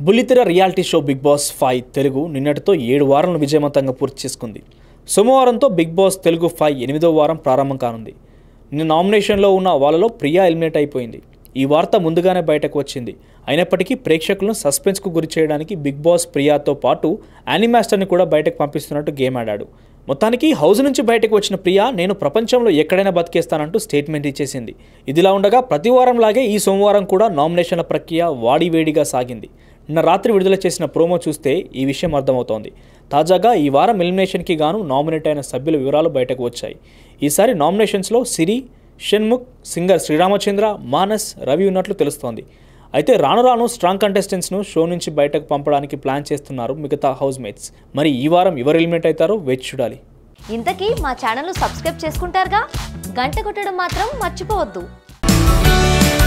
బుల్లితెర reality show Bigg Boss five Telugu నిన్నటితో ఏడు వారాలను విజయవంతంగా పూర్తి చేసుకుంది సోమవారంతో బిగ్ బాస్ తెలుగు ఫైవ్ ఎనిమిదో వారం ప్రారంభం కానుంది నిన్న నామినేషన్లో ఉన్న వాళ్ళలో ప్రియా ఎలిమినేట్ అయిపోయింది ఈ వార్త ముందుగానే బయటకు వచ్చింది అయినప్పటికీ ప్రేక్షకులను సస్పెన్స్కు గురి చేయడానికి బిగ్ బాస్ ప్రియాతో పాటు యానిమాస్టర్ని కూడా బయటకు పంపిస్తున్నట్టు గేమ్ ఆడాడు మొత్తానికి హౌస్ నుంచి బయటకు వచ్చిన ప్రియా నేను ప్రపంచంలో ఎక్కడైనా బతికేస్తానంటూ స్టేట్మెంట్ ఇచ్చేసింది ఇదిలా ఉండగా ప్రతి వారం లాగే ఈ సోమవారం కూడా నామినేషన్ల ప్రక్రియ వాడివేడిగా సాగింది నిన్న రాత్రి విడుదల చేసిన ప్రోమో చూస్తే ఈ విషయం అర్థమవుతోంది తాజాగా ఈ వారం ఎలిమినేషన్కి గాను నామినేట్ అయిన సభ్యుల వివరాలు బయటకు వచ్చాయి ఈసారి నామినేషన్స్లో సిరి షణ్ముఖ్ సింగర్ శ్రీరామచంద్ర మానస్ రవి ఉన్నట్లు తెలుస్తోంది అయితే రాను రాను స్ట్రాంగ్ కంటెస్టెంట్స్ను షో నుంచి బయటకు పంపడానికి ప్లాన్ చేస్తున్నారు మిగతా హౌస్ మేట్స్ మరి ఈ వారం ఎవరు ఎలిమినేట్ అవుతారో వేచి చూడాలి ఇంతకీ మా ఛానల్ను సబ్స్క్రైబ్ చేసుకుంటారుగా గంట కొట్టడం మాత్రం మర్చిపోవద్దు